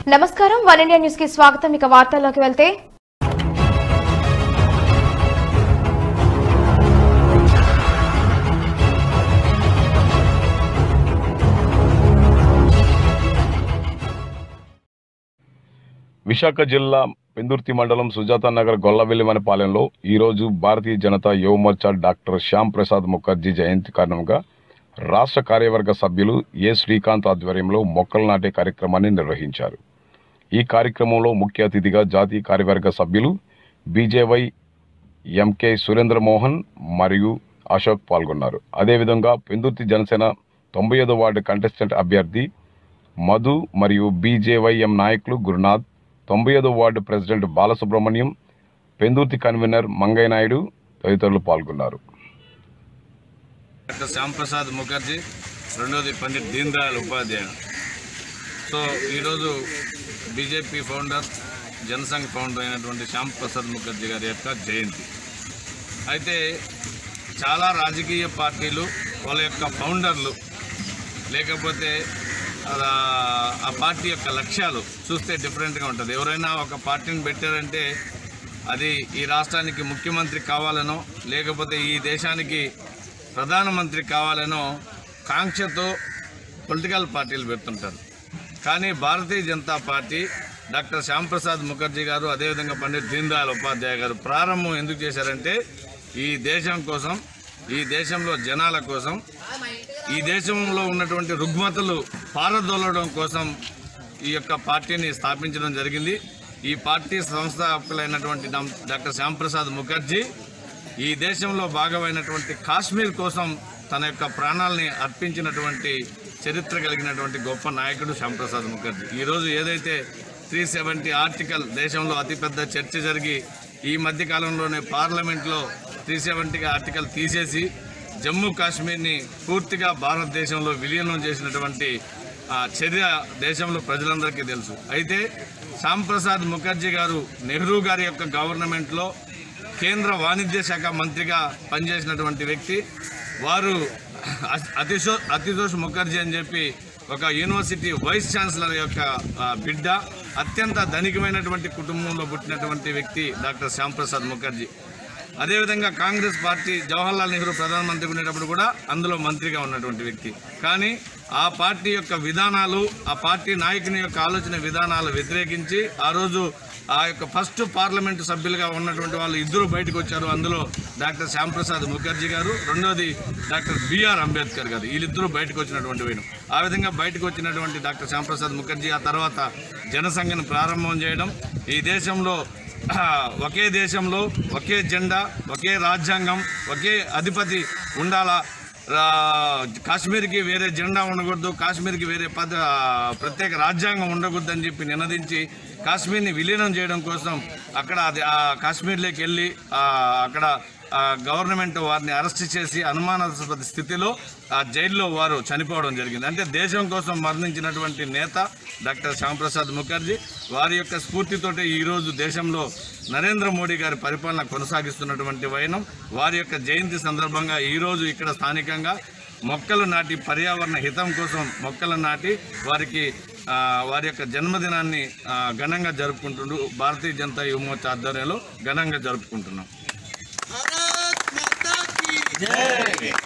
నమస్కారం one India news కి స్వాగతం ఇక వార్తల్లోకి వెళ్తే విశాఖ జిల్లా పెందుర్తి మండలం సుజాత నగర్ గొల్లవెల్లిమనపాలెంలో ఈరోజు భారతీయ జనతా యువ మోర్చా డాక్టర్ శ్యామ్ ప్రసాద్ ముఖర్జీ జయంతి కారణంగా రాష్ట్ర కార్యవర్గ సభ్యులు ఏ శ్రీకాంత్ ఆధ్వర్యంలో మొక్కలు నాటే కార్యక్రమాన్ని నిర్వహించారు ఈ కార్యక్రమంలో ముఖ్య అతిథిగా జాతీయ కార్యవర్గ సభ్యులు బీజేవై ఎంకే సురేంద్ర మోహన్ మరియు అశోక్ పాల్గొన్నారు అదేవిధంగా పెందుర్తి జనసేన తొంభై ఐదో వార్డు కంటెస్టెంట్ అభ్యర్థి మధు మరియు బీజేవైఎం నాయకులు గురునాథ్ తొంభై ఐదో ward president Balasubrahmanyam Pendurthi convener Mangayya Naidu తదితరులు పాల్గొన్నారు డాక్టర్ శ్యాంప్రసాద్ ముఖర్జీ రెండోది పండిట్ దీన్ దయాళ్ ఉపాధ్యాయ సో ఈరోజు బీజేపీ ఫౌండర్ జనసంఘ్ ఫౌండర్ అయినటువంటి శ్యామ్ ప్రసాద్ ముఖర్జీ గారి యొక్క జయంతి అయితే చాలా రాజకీయ పార్టీలు వాళ్ళ యొక్క ఫౌండర్లు లేకపోతే ఆ- ఆ పార్టీ యొక్క లక్ష్యాలు చూస్తే డిఫరెంట్గా ఉంటుంది ఎవరైనా ఒక పార్టీని పెట్టారంటే అది ఈ రాష్ట్రానికి ముఖ్యమంత్రి కావాలనో లేకపోతే ఈ దేశానికి ప్రధానమంత్రి కావాలనో కాంక్షతో పొలిటికల్ పార్టీలు పెడుతుంటారు కానీ భారతీయ జనతా పార్టీ డాక్టర్ శ్యాంప్రసాద్ ముఖర్జీ గారు అదేవిధంగా పండిట్ దీన్ దయాళ్ ఉపాధ్యాయ గారు ప్రారంభం ఎందుకు చేశారంటే ఈ దేశం కోసం ఈ దేశంలో జనాల కోసం ఈ దేశంలో ఉన్నటువంటి రుగ్మతలు పారదోలడం కోసం ఈ యొక్క పార్టీని స్థాపించడం జరిగింది ఈ పార్టీ సంస్థాపకులైనటువంటి డామ్- డాక్టర్ శ్యాంప్రసాద్ ముఖర్జీ ఈ దేశంలో భాగమైనటువంటి కాశ్మీర్ కోసం తన యొక్క ప్రాణాలని అర్పించినటువంటి చరిత్ర కలిగినటువంటి గొప్ప నాయకుడు శ్యాంప్రసాద్ ముఖర్జీ ఈరోజు ఏదైతే త్రీ సెవెంటీ ఆర్టికల్ దేశంలో అతిపెద్ద చర్చ జరిగి ఈ మధ్య కాలంలోనే పార్లమెంట్లో త్రీ సెవెంటీ ఆర్టికల్ తీసేసి జమ్మూ కాశ్మీర్ని పూర్తిగా భారతదేశంలో విలీనం చేసినటువంటి ఆ చర్య దేశంలో ప్రజలందరికీ తెలుసు అయితే శ్యాంప్రసాద్ ముఖర్జీ గారు నెహ్రూ గారి యొక్క గవర్నమెంట్లో కేంద్ర వాణిజ్య శాఖ మంత్రిగా పనిచేసినటువంటి వ్యక్తి వారు అ- అతిశో అతితోష్ ముఖర్జీ అని చెప్పి ఒక యూనివర్సిటీ వైస్ ఛాన్సలర్ యొక్క ఆ, బిడ్డ అత్యంత ధనికమైనటువంటి కుటుంబంలో పుట్టినటువంటి వ్యక్తి డాక్టర్ శ్యాంప్రసాద్ ముఖర్జీ అదేవిధంగా కాంగ్రెస్ పార్టీ జవహర్లాల్ నెహ్రూ ప్రధానమంత్రి ఉండేటప్పుడు కూడా అందులో మంత్రిగా ఉన్నటువంటి వ్యక్తి కానీ ఆ పార్టీ యొక్క విధానాలు ఆ పార్టీ నాయకుని యొక్క ఆలోచన విధానాలు వ్యతిరేకించి ఆ రోజు ఆ యొక్క ఫస్ట్ పార్లమెంటు సభ్యులుగా ఉన్నటువంటి వాళ్ళు ఇద్దరు బయటకు వచ్చారు అందులో డాక్టర్ శ్యాంప్రసాద్ ముఖర్జీ గారు రెండోది డాక్టర్ బిఆర్ అంబేద్కర్ గారు వీళ్ళిద్దరూ బయటకు వచ్చినటువంటి వేణు ఆ విధంగా బయటకు వచ్చినటువంటి డాక్టర్ శ్యాంప్రసాద్ ముఖర్జీ ఆ తర్వాత జనసంఘను ప్రారంభం చేయడం ఈ దేశంలో ఆ, ఒకే దేశంలో ఒకే జెండా ఒకే రాజ్యాంగం ఒకే అధిపతి ఉండాలా ఆ, కాశ్మీర్కి వేరే జెండా ఉండకూడదు కాశ్మీర్కి వేరే పద ప్రత్యేక రాజ్యాంగం ఉండకూడదు అని చెప్పి నినదించి కాశ్మీర్ని విలీనం చేయడం కోసం అక్కడ అది ఆ కాశ్మీర్లోకి వెళ్ళి ఆ, అక్కడ ఆ, గవర్నమెంట్ వారిని అరెస్ట్ చేసి అనుమానాస్పద స్థితిలో ఆ జైల్లో వారు చనిపోవడం జరిగింది అంటే దేశం కోసం మరణించినటువంటి నేత డాక్టర్ శ్యాంప్రసాద్ ముఖర్జీ వారి యొక్క స్ఫూర్తితోటి ఈరోజు దేశంలో నరేంద్ర మోడీ గారి పరిపాలన కొనసాగిస్తున్నటువంటి వైనం వారి యొక్క జయంతి సందర్భంగా ఈరోజు ఇక్కడ స్థానికంగా మొక్కలు నాటి పర్యావరణ హితం కోసం మొక్కలు నాటి వారికి ఆ, వారి యొక్క జన్మదినాన్ని ఆ, ఘనంగా జరుపుకుంటుంటూ భారతీయ జనతా యువ మోర్చా ఆధ్వర్యంలో ఘనంగా జరుపుకుంటున్నాం भारत माता की जय